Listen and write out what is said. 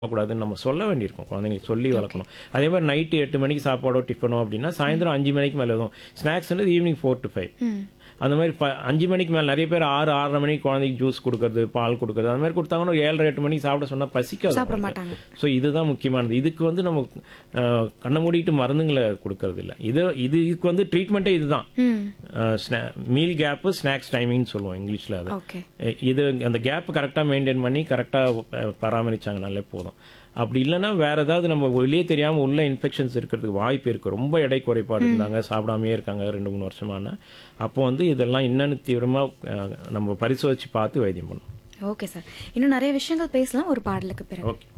கூடாதுன்னு நம்ம சொல்ல வேண்டியிருக்கும் குழந்தைங்களுக்கு சொல்லி வளர்க்கணும் அதே மாதிரி நைட்டு எட்டு மணிக்கு சாப்பாடோ டிஃபனோ அப்படின்னா சாயந்தரம் அஞ்சு மணிக்கு மேலே எதுவும் ஸ்நாக்ஸ்ன்றது ஈவினிங் ஃபோர் டு ஃபைவ் ம் அந்த மாதிரி ப அஞ்சு மணிக்கு மேலே நிறைய பேர் ஆறு ஆறரை மணிக்கு குழந்தைக்கு ஜூஸ் கொடுக்கறது பால் கொடுக்கறது அந்த மாதிரி கொடுத்தாங்கன்னா ஒரு ஏழரை எட்டு மணிக்கு சாப்பிட சொன்னால் பசிக்காது சாப்பிட மாட்டாங்க ஸோ இதுதான் முக்கியமானது இதுக்கு வந்து நம்ம அஹ், கண்ணை மூடிட்டு மருந்துங்களை கொடுக்கறது இல்லை இது இது இதுக்கு வந்து ட்ரீட்மெண்ட்டே இதுதான் ம் மீல் கேப்பு ஸ்நாக்ஸ் டைமிங்னு சொல்லுவோம் இங்கிலீஷில் அது ஓகே எ- இது அந்த கேப் கரெக்டாக மெயின்டைன் பண்ணி கரெக்டாக பராமரிச்சாங்கனாலே போதும் அப்படி இல்லைன்னா வேற ஏதாவது நம்ம வெளியே தெரியாமல் உள்ள இன்ஃபெக்ஷன்ஸ் இருக்கிறதுக்கு வாய்ப்பு இருக்குது ரொம்ப எடை குறைபாடு இருந்தாங்க சாப்பிடாமையே இருக்காங்க ரெண்டு மூணு வருஷமான அப்போ வந்து இதெல்லாம் என்னன்னு தீவிரமாக நம்ம பரிசோதிச்சு பார்த்து வைத்தியம் பண்ணணும் ஓகே சார் இன்னும் நிறைய விஷயங்கள் பேசலாம் ஒரு பாடலுக்கு பிறகு ஓகே